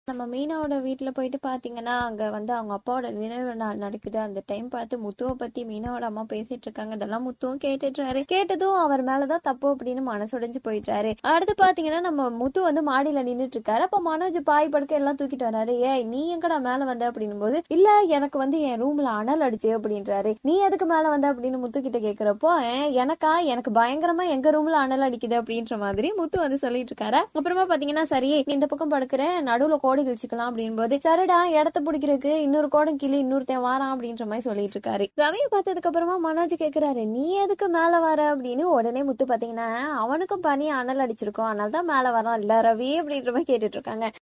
நம்ம மீனாவோட வீட்ல போயிட்டு பாத்தீங்கன்னா அங்க வந்து அவங்க அப்பாவோட நினைவு நாள் நடக்குது அந்த டைம் பார்த்து முத்துவை பத்தி மீனாவோட அம்மா பேசிட்டு இருக்காங்க இதெல்லாம் முத்துவும் கேட்டுட்டுறாரு கேட்டதும் அவர் மேலதான் தப்பு அப்படின்னு மனசுடைஞ்சு போயிட்டாரு அடுத்து பாத்தீங்கன்னா நம்ம முத்து வந்து மாடியில நின்னுட்டு இருக்காரு அப்ப மனோஜ் பாய் படுக்க எல்லாம் தூக்கிட்டு வராரு ஏய் நீ எங்கடா மேல வந்த அப்படின்னும் போது இல்ல எனக்கு வந்து என் ரூம்ல அனல் அடிச்சு அப்படின்றாரு நீ எதுக்கு மேல வந்த அப்படின்னு முத்து கிட்ட கேக்குறப்போ "ஏன், எனக்கா எனக்கு பயங்கரமா எங்க ரூம்ல அனல் அடிக்குது அப்படின்ற மாதிரி முத்து வந்து சொல்லிட்டு இருக்காரு அப்புறமா பாத்தீங்கன்னா சரி நீ இந்த பக்கம் படுக்கிறேன் நடுவுல கோடி கிழிச்சுக்கலாம் அப்படின் போது சரிடா இடத்த பிடிக்கிறதுக்கு இன்னொரு கோடம் கிளி இன்னொருத்தன் வாரான் அப்படின்ற மாதிரி சொல்லிட்டு இருக்காரு ரவியை பார்த்ததுக்கு அப்புறமா மனோஜ் கேக்குறாரு நீ எதுக்கு மேல வர அப்படின்னு உடனே முத்து பாத்தீங்கன்னா அவனுக்கும் பனி அனல் அடிச்சிருக்கோம் அதனால தான் மேல வரான் இல்ல ரவி அப்படின்ற மாதிரி கேட்டுட்டு இருக்காங்க